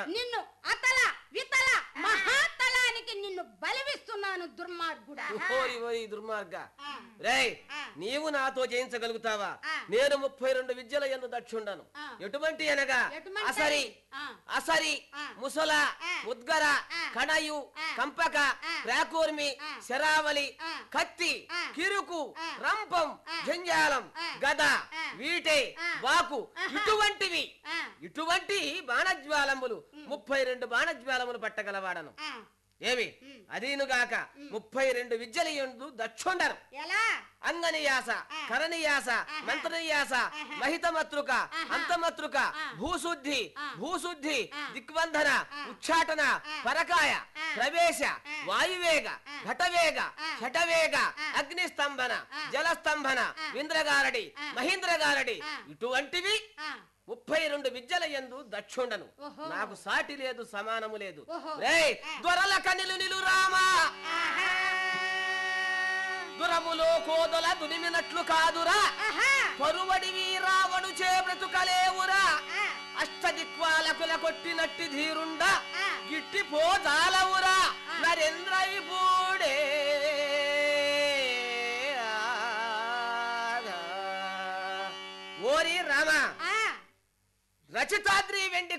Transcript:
నిన్ను అతల వితల మహాతలానికి నిన్ను బలివిస్తున్నాను దుర్మార్గుడా ఓరి ఓరి దుర్మార్గ ఆ. రేయ్ ఆ. నీవు నాతో జయించగలుగుతావా ఆ. నేను ముప్పై రెండు విద్యల ఎందు దక్షుండను ఆ. ఎటువంటి అనగా ఎటువంటి? అసరి ఆ. అసరి ఆ. ముసల ఆ. ముద్గర ఆ. కణయు ఆ. కంపక ఆ. ప్రాకూర్మి ఆ. శరావలి ఆ. కత్తి ఆ. కిరుకు ఆ. రంపం ఆ. జంజాలం ఆ. గద ఆ. వీటే ఆ. వాకు ఆహా. ఇటువంటివి ఆ. ఇటువంటి బాణజ్వాలములు ముప్పై రెండు బాణజ్వాలములు పట్టగలవాడను ఆ. ఏమి అదీనుగాక ముప్పై రెండు విద్యలు ఎందు దక్షుండను ఎలా అంగనియాస ఆ. కరణియాస ఆహా. మంత్రనియాస ఆహా. మహితమతృక ఆహా. అంతమతృక ఆ. భూశుద్ధి ఆ. భూశుద్ధి ఆ. దిగ్బంధన ఆ. ఉచ్చాటన ఆ. పరకాయ ఆ. ప్రవేశ ఆ. వాయువేగ ఆ. ఘటవేగ ఆ. షటవేగ ఆ. అగ్నిస్తంభన ఆ. జలస్తంభన ఆ. ఇంద్రగారడి ఆ. మహేంద్రగారడి ఆ. ఇటువంటివి ఆ. ముప్పై రెండు విద్యల ఎందు దక్షుండను ఓహో. నాకు సాటి లేదు సమానము లేదు ఓహో. రేయ్ ఆ. దొరల కనిలు నిలు రామా ఆహా. దురములో కోదల దునిమినట్లు కాదురా ఆహా. పరువడి వీరావడు చే బ్రతుకలేవురా ఆ. అష్టదిక్వాలకుల కొట్టినట్టి ధీరుండ ఆ. గిట్టి పోదాలవురా ఆ. నరేంద్రయిపూడే ఓరి రామ ఆ. రచితాద్రి వెండి